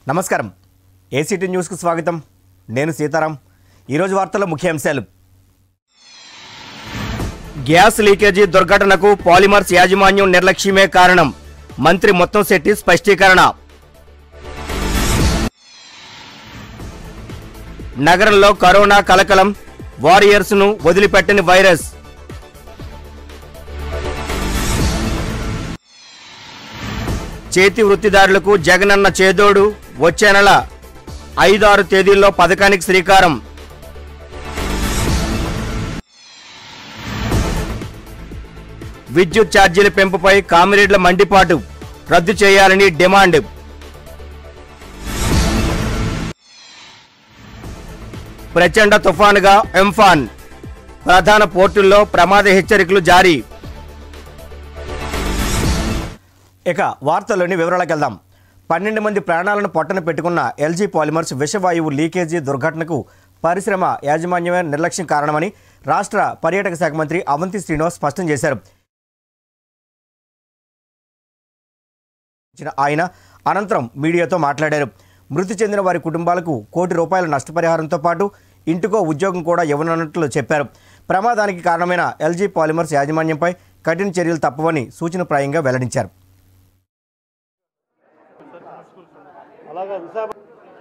నమస్కారం ఏసీటీ న్యూస్కు స్వాగతం నేను సీతారాం ఈరోజు వార్తల ముఖ్యాంశాలు గ్యాస్ లీకేజీ దుర్ఘటనకు పాలిమర్స్ యాజమాన్యం నిర్లక్ష్యమే కారణం మంత్రి మొత్తం శెట్టి స్పష్టీకరణ నగరంలో కరోనా కలకలం వారియర్స్ను వదిలిపెట్టని వైరస్ చేతి వృత్తిదారులకు జగనన్న చేదోడు వచ్చే నెల ఐదారు తేదీల్లో పథకానికి శ్రీకారం విద్యుత్ ఛార్జీల పెంపుపై కామిరెడ్ల మండిపాటు రద్దు చేయాలని డిమాండ్ ప్రచండ తుఫానుగా ఎంఫాన్ ప్రధాన పోర్టుల్లో ప్రమాద హెచ్చరికలు జారీ ఇక వార్తల్లోని వివరాలకు వెళ్దాం పన్నెండు మంది ప్రాణాలను పొట్టన పెట్టుకున్న ఎల్జీ పాలిమర్స్ విషవాయువు లీకేజీ దుర్ఘటనకు పరిశ్రమ యాజమాన్యమే నిర్లక్ష్యం కారణమని రాష్ట్ర పర్యాటక శాఖ మంత్రి అవంతి శ్రీనివాస్ స్పష్టం చేశారు ఇచ్చిన ఆయన అనంతరం మీడియాతో మాట్లాడారు మృతి చెందిన వారి కుటుంబాలకు కోటి రూపాయల నష్టపరిహారంతో పాటు ఇంటికో ఉద్యోగం కూడా ఇవ్వనున్నట్లు చెప్పారు ప్రమాదానికి కారణమైన ఎల్జీ పాలిమర్స్ యాజమాన్యంపై కఠిన చర్యలు తప్పవని సూచనప్రాయంగా వెల్లడించారు అలాగా విశాఖ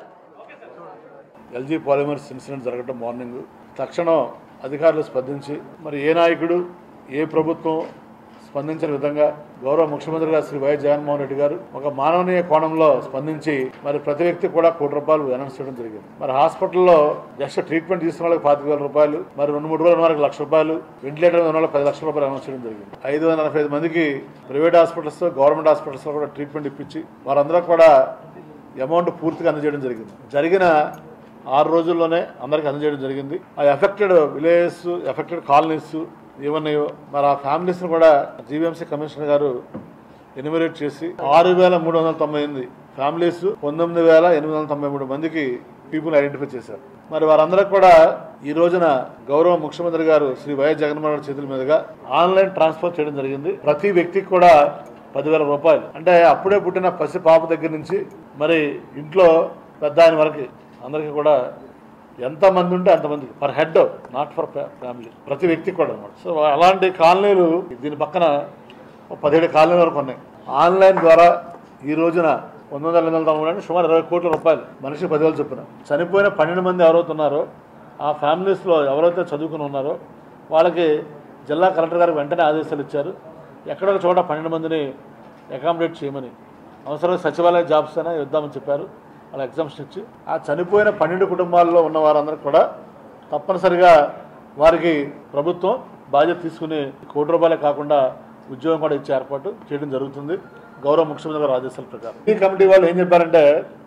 ఎల్జీ పాలిమర్స్ ఇన్సిడెంట్ జరగడం మార్నింగ్ తక్షణం అధికారులు స్పందించి మరి ఏ నాయకుడు ఏ ప్రభుత్వం స్పందించిన విధంగా గౌరవ ముఖ్యమంత్రి గారు శ్రీ వైఎస్ జగన్మోహన్ రెడ్డి గారు ఒక మానవీయ కోణంలో స్పందించి మరి ప్రతి వ్యక్తి కూడా కోటి రూపాయలు అనౌన్స్ చేయడం జరిగింది మరి హాస్పిటల్లో జస్ట్ ట్రీట్మెంట్ తీసుకున్న వాళ్ళకి పాతిక వేల రూపాయలు మరి రెండు మూడు వేల ఉన్న వాళ్ళకి లక్ష రూపాయలు వెంటిలేటర్ ఉన్న వాళ్ళకి పది లక్షల రూపాయలు అనౌన్స్ చేయడం జరిగింది ఐదు వందల నలభై ఐదు మందికి ప్రైవేట్ హాస్పిటల్స్ గవర్నమెంట్ హాస్పిటల్స్ కూడా ట్రీట్మెంట్ ఇప్పించి వారందరూ కూడా అమౌంట్ పూర్తిగా అందజేయడం జరిగింది జరిగిన ఆరు రోజుల్లోనే అందరికీ అందజేయడం జరిగింది ఆ ఎఫెక్టెడ్ విలేజెస్ ఎఫెక్టెడ్ కాలనీస్ ఏమన్నాయో మరి ఆ ఫ్యామిలీస్ని కూడా జీవీఎంసీ కమిషనర్ గారు ఎనిమరేట్ చేసి ఆరు వేల మూడు వందల తొంభై ఎనిమిది ఫ్యామిలీస్ పంతొమ్మిది వేల ఎనిమిది వందల తొంభై మూడు మందికి పీపుల్ ఐడెంటిఫై చేశారు మరి వారందరికీ కూడా ఈ రోజున గౌరవ ముఖ్యమంత్రి గారు శ్రీ వైఎస్ జగన్మోహన్ రెడ్డి చేతుల మీదుగా ఆన్లైన్ ట్రాన్స్ఫర్ చేయడం జరిగింది ప్రతి వ్యక్తికి కూడా పదివేల రూపాయలు అంటే అప్పుడే పుట్టిన పసి పాప దగ్గర నుంచి మరి ఇంట్లో పెద్ద ఆయన వరకు అందరికీ కూడా ఎంత మంది ఉంటే అంతమందికి per head not for family ప్రతి వ్యక్తికి కూడా అనమాట సో అలాంటి కాలనీలు దీని పక్కన ఓ పదిహేడు కాలనీల వరకు ఉన్నాయి ఆన్లైన్ ద్వారా ఈ రోజున వంద వందల ఎనిమిది వందల తొంభై సుమారు ఇరవై కోట్ల రూపాయలు మనిషి పదివేలు చొప్పున చనిపోయిన పన్నెండు మంది ఎవరైతే ఉన్నారో ఆ ఫ్యామిలీస్లో ఎవరైతే చదువుకుని ఉన్నారో వాళ్ళకి జిల్లా కలెక్టర్ గారికి వెంటనే ఆదేశాలు ఇచ్చారు ఎక్కడొక చోట పన్నెండు మందిని అకామిడేట్ చేయమని అవసరమైన సచివాలయ జాబ్స్ అయినా ఇద్దామని చెప్పారు వాళ్ళ ఎగ్జామ్షన్ ఇచ్చి ఆ చనిపోయిన పన్నెండు కుటుంబాల్లో ఉన్న వారందరికీ కూడా తప్పనిసరిగా వారికి ప్రభుత్వం బాధ్యత తీసుకుని కోటి రూపాయలే కాకుండా ఉద్యోగం కూడా ఇచ్చే ఏర్పాటు చేయడం జరుగుతుంది గౌరవ ముఖ్యమంత్రి గారి ఆదేశాల ప్రకారం ఈ కమిటీ వాళ్ళు ఏం చెప్పారంటే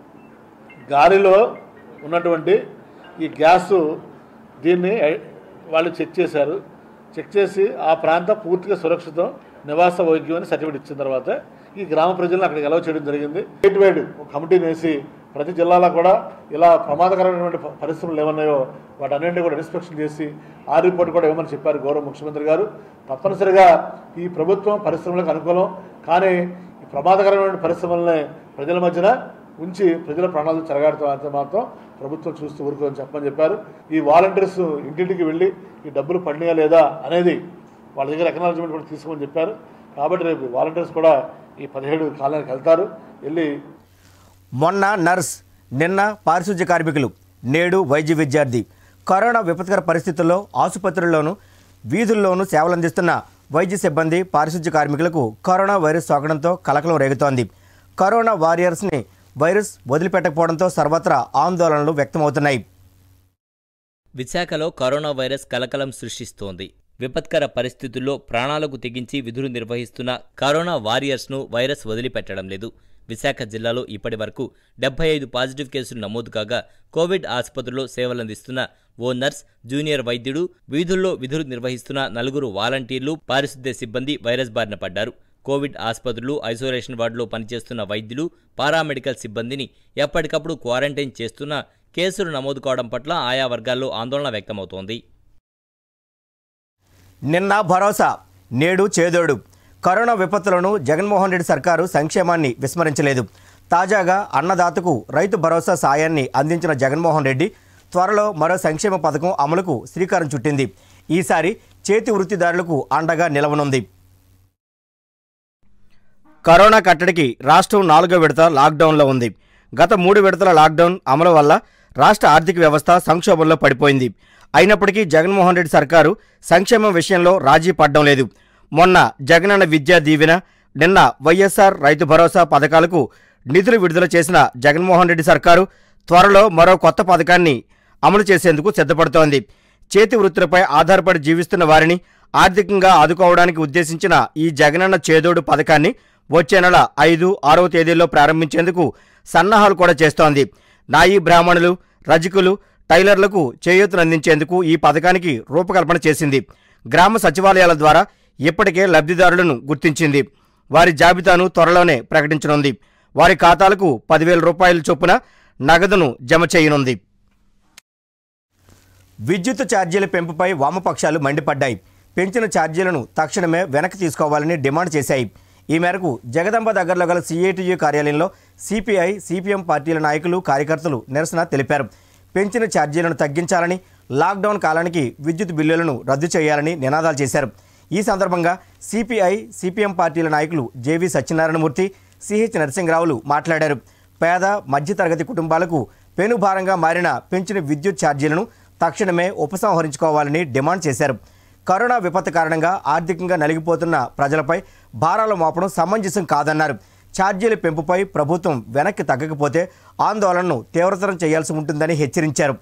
గాలిలో ఉన్నటువంటి ఈ గ్యాసు దీన్ని ఐ- వాళ్ళు చెక్ చేశారు చెక్ చేసి ఆ ప్రాంతం పూర్తిగా సురక్షితం నివాస వైద్యం అని సర్టిఫికేట్ ఇచ్చిన తర్వాత ఈ గ్రామ ప్రజలను అక్కడికి ఎలవ చేయడం జరిగింది స్టేట్ వైడ్ ఒక కమిటీని వేసి ప్రతి జిల్లాలో కూడా ఇలా ప్రమాదకరమైనటువంటి ప- పరిశ్రమలు ఏమన్నాయో వాటన్నింటినీ కూడా ఇన్స్పెక్షన్ చేసి ఆ రిపోర్ట్ కూడా ఇవ్వమని చెప్పారు గౌరవ ముఖ్యమంత్రి గారు తప్పనిసరిగా ఈ ప్రభుత్వం పరిశ్రమలకు అనుకూలం కానీ ఈ ప్రమాదకరమైన పరిశ్రమల్ని ప్రజల మధ్యన ఉంచి ప్రజల ప్రాణాలు చెరగాడుతూ మాత్రం ప్రభుత్వం చూస్తూ ఊరుకోని చెప్పమని చెప్పారు ఈ వాలంటీర్స్ ఇంటింటికి వెళ్ళి ఈ డబ్బులు పడినాయా లేదా అనేది వాళ్ళ దగ్గర ఎకనాలజీమెంట్ కూడా తీసుకోమని చెప్పారు కాబట్టి రేపు వాలంటీర్స్ కూడా ఈ పదిహేడు కాలానికి వెళ్తారు వెళ్ళి మొన్న నర్స్ నిన్న పారిశుధ్య కార్మికులు నేడు వైద్య విద్యార్థి కరోనా విపత్కర పరిస్థితుల్లో ఆసుపత్రుల్లోనూ వీధుల్లోనూ సేవలందిస్తున్న వైద్య సిబ్బంది పారిశుధ్య కార్మికులకు కరోనా వైరస్ సోకడంతో కలకలం రేగుతోంది కరోనా వారియర్స్ని వైరస్ వదిలిపెట్టకపోవడంతో సర్వత్రా ఆందోళనలు వ్యక్తమవుతున్నాయి విశాఖలో కరోనా వైరస్ కలకలం సృష్టిస్తోంది విపత్కర పరిస్థితుల్లో ప్రాణాలకు తెగించి విధులు నిర్వహిస్తున్న కరోనా వారియర్స్ను వైరస్ వదిలిపెట్టడం లేదు విశాఖ జిల్లాలో ఇప్పటి వరకు డెబ్బై ఐదు పాజిటివ్ కేసులు నమోదు కాగా కోవిడ్ ఆసుపత్రిలో సేవలందిస్తున్న ఓ నర్స్ జూనియర్ వైద్యుడు వీధుల్లో విధులు నిర్వహిస్తున్న నలుగురు వాలంటీర్లు పారిశుద్ధ్య సిబ్బంది వైరస్ బారిన పడ్డారు కోవిడ్ ఆసుపత్రులు ఐసోలేషన్ వార్డులో పనిచేస్తున్న వైద్యులు పారామెడికల్ సిబ్బందిని ఎప్పటికప్పుడు క్వారంటైన్ చేస్తున్నా కేసులు నమోదు కావడం పట్ల ఆయా వర్గాల్లో ఆందోళన వ్యక్తమవుతోంది నిన్న భరోసా నేడు చేదోడు కరోనా విపత్తులను జగన్మోహన్ రెడ్డి సర్కారు సంక్షేమాన్ని విస్మరించలేదు తాజాగా అన్నదాతకు రైతు భరోసా సాయాన్ని అందించిన జగన్మోహన్ రెడ్డి త్వరలో మరో సంక్షేమ పథకం అమలుకు శ్రీకారం చుట్టింది ఈసారి చేతి వృత్తిదారులకు అండగా నిలవనుంది కరోనా కట్టడికి రాష్ట్రం నాలుగో విడత లాక్డౌన్లో ఉంది గత మూడు విడతల లాక్డౌన్ అమలు వల్ల రాష్ట్ర ఆర్థిక వ్యవస్థ సంక్షోభంలో పడిపోయింది అయినప్పటికీ జగన్మోహన్ రెడ్డి సర్కారు సంక్షేమం విషయంలో రాజీ పడడం లేదు మొన్న జగనన్న విద్యా దీవెన నిన్న వైఎస్ఆర్ రైతు భరోసా పథకాలకు నిధులు విడుదల చేసిన జగన్మోహన్ రెడ్డి సర్కారు త్వరలో మరో కొత్త పథకాన్ని అమలు చేసేందుకు సిద్ధపడుతోంది చేతి వృత్తులపై ఆధారపడి జీవిస్తున్న వారిని ఆర్థికంగా ఆదుకోవడానికి ఉద్దేశించిన ఈ జగనన్న చేదోడు పథకాన్ని వచ్చే నెల ఐదు ఆరవ తేదీల్లో ప్రారంభించేందుకు సన్నాహాలు కూడా చేస్తోంది నాయి బ్రాహ్మణులు రజకులు టైలర్లకు చేయూతనందించేందుకు ఈ పథకానికి రూపకల్పన చేసింది గ్రామ సచివాలయాల ద్వారా ఇప్పటికే లబ్ధిదారులను గుర్తించింది వారి జాబితాను త్వరలోనే ప్రకటించనుంది వారి ఖాతాలకు పదివేల రూపాయల చొప్పున నగదును జమ చేయనుంది విద్యుత్ ఛార్జీల పెంపుపై వామపక్షాలు మండిపడ్డాయి పెంచిన ఛార్జీలను తక్షణమే వెనక్కి తీసుకోవాలని డిమాండ్ చేశాయి ఈ మేరకు జగదంబ దగ్గరలో గల సిఐటియు కార్యాలయంలో సిపిఐ సిపిఎం పార్టీల నాయకులు కార్యకర్తలు నిరసన తెలిపారు పెంచిన ఛార్జీలను తగ్గించాలని లాక్డౌన్ కాలానికి విద్యుత్ బిల్లులను రద్దు చేయాలని నినాదాలు చేశారు ఈ సందర్భంగా సిపిఐ సిపిఎం పార్టీల నాయకులు జేవి సత్యనారాయణమూర్తి సిహెచ్ నరసింహరావులు మాట్లాడారు పేద మధ్యతరగతి కుటుంబాలకు పెనుభారంగా మారిన పెంచిన విద్యుత్ ఛార్జీలను తక్షణమే ఉపసంహరించుకోవాలని డిమాండ్ చేశారు కరోనా విపత్తు కారణంగా ఆర్థికంగా నలిగిపోతున్న ప్రజలపై భారాలు మోపడం సమంజసం కాదన్నారు ఛార్జీల పెంపుపై ప్రభుత్వం వెనక్కి తగ్గకపోతే ఆందోళనను తీవ్రతరం చేయాల్సి ఉంటుందని హెచ్చరించారు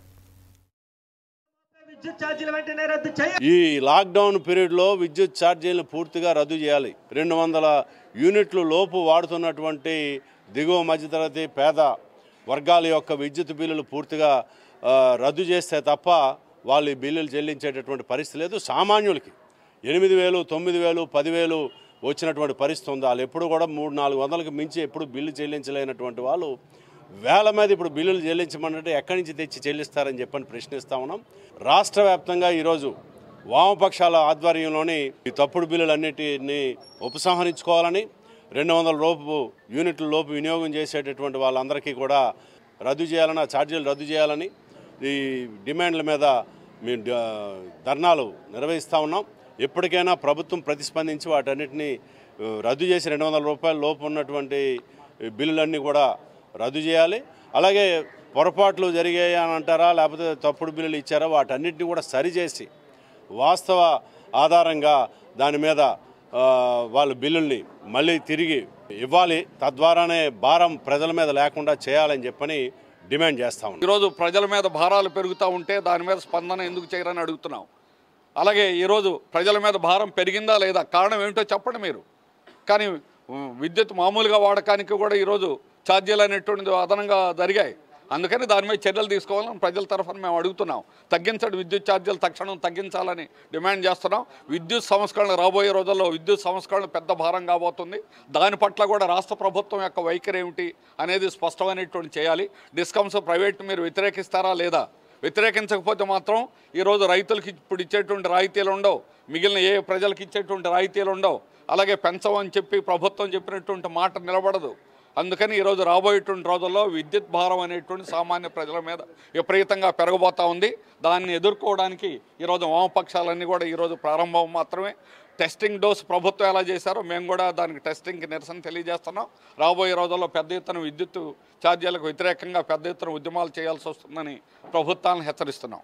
విద్యుత్ ఛార్జీలు వెంటనే రద్దు చేయాలి ఈ లాక్డౌన్ పీరియడ్లో విద్యుత్ ఛార్జీలను పూర్తిగా రద్దు చేయాలి రెండు వందల యూనిట్లు లోపు వాడుతున్నటువంటి దిగువ మధ్యతరగతి పేద వర్గాల యొక్క విద్యుత్ బిల్లులు పూర్తిగా ఆ, రద్దు చేస్తే తప్ప వాళ్ళు ఈ బిల్లులు చెల్లించేటటువంటి పరిస్థితి లేదు సామాన్యులకి ఎనిమిది వేలు తొమ్మిది వేలు పదివేలు వచ్చినటువంటి పరిస్థితి ఉంది వాళ్ళు ఎప్పుడు కూడా మూడు నాలుగు వందలకు మించి ఎప్పుడు బిల్లు చెల్లించలేనటువంటి వాళ్ళు వేల మీద ఇప్పుడు బిల్లులు చెల్లించమన్నట్టు ఎక్కడి నుంచి తెచ్చి చెల్లిస్తారని చెప్పని ప్రశ్నిస్తా ఉన్నాం రాష్ట్ర వ్యాప్తంగా ఈరోజు వామపక్షాల ఆధ్వర్యంలోని ఈ తప్పుడు బిల్లులన్నిటిని ఉపసంహరించుకోవాలని రెండు వందల లోపు యూనిట్ల లోపు వినియోగం చేసేటటువంటి వాళ్ళందరికీ కూడా రద్దు చేయాలని ఆ ఛార్జీలు రద్దు చేయాలని ఈ డిమాండ్ల మీద మేము డ- ధర్నాలు నిర్వహిస్తూ ఉన్నాం ఎప్పటికైనా ప్రభుత్వం ప్రతిస్పందించి వాటన్నిటిని ఆ, రద్దు చేసి రెండు వందల రూపాయల లోపు ఉన్నటువంటి ఈ బిల్లులన్నీ కూడా రద్దు చేయాలి అలాగే పొరపాట్లు జరిగాయి అని అంటారా లేకపోతే తప్పుడు బిల్లులు ఇచ్చారా వాటన్నిటిని కూడా సరిచేసి వాస్తవ ఆధారంగా దాని మీద ఆ, వాళ్ళ బిల్లుల్ని మళ్ళీ తిరిగి ఇవ్వాలి తద్వారానే భారం ప్రజల మీద లేకుండా చేయాలని చెప్పని డిమాండ్ చేస్తా ఉన్నాం ఈరోజు ప్రజల మీద భారాలు పెరుగుతూ ఉంటే దాని మీద స్పందన ఎందుకు చేయరని అడుగుతున్నాం అలాగే ఈరోజు ప్రజల మీద భారం పెరిగిందా లేదా కారణం ఏమిటో చెప్పండి మీరు కానీ ఉమ్, విద్యుత్ మామూలుగా వాడకానికి కూడా ఈరోజు ఛార్జీలు అనేటువంటిది అదనంగా జరిగాయి అందుకని దాని మీద చర్యలు తీసుకోవాలని ప్రజల తరఫున మేము అడుగుతున్నాం తగ్గించండి విద్యుత్ ఛార్జీలు తక్షణం తగ్గించాలని డిమాండ్ చేస్తున్నాం విద్యుత్ సంస్కరణ రాబోయే రోజుల్లో విద్యుత్ సంస్కరణ పెద్ద భారం కాబోతుంది దాని పట్ల కూడా రాష్ట్ర ప్రభుత్వం యొక్క వైఖరి ఏమిటి అనేది స్పష్టమైనటువంటి చేయాలి డిస్కమ్స్ ప్రైవేట్ మీరు వ్యతిరేకిస్తారా లేదా వ్యతిరేకించకపోతే మాత్రం ఈరోజు రైతులకి ఇప్పుడు ఇచ్చేటువంటి రాయితీలు ఉండవు మిగిలిన ఏ ప్రజలకు ఇచ్చేటువంటి రాయితీలు ఉండవు అలాగే పెంచమని చెప్పి ప్రభుత్వం చెప్పినటువంటి మాట నిలబడదు అందుకని ఈరోజు రాబోయేటువంటి రోజుల్లో విద్యుత్ భారం అనేటువంటి సామాన్య ప్రజల మీద విపరీతంగా పెరగబోతా ఉంది దాన్ని ఎదుర్కోవడానికి ఈరోజు వామపక్షాలన్నీ కూడా ఈరోజు ప్రారంభం మాత్రమే టెస్టింగ్ డోస్ ప్రభుత్వం ఎలా చేశారో మేము కూడా దానికి టెస్టింగ్కి నిరసన తెలియజేస్తున్నాం రాబోయే రోజుల్లో పెద్ద ఎత్తున విద్యుత్ ఛార్జీలకు వ్యతిరేకంగా పెద్ద ఎత్తున ఉద్యమాలు చేయాల్సి వస్తుందని ప్రభుత్వాలను హెచ్చరిస్తున్నాం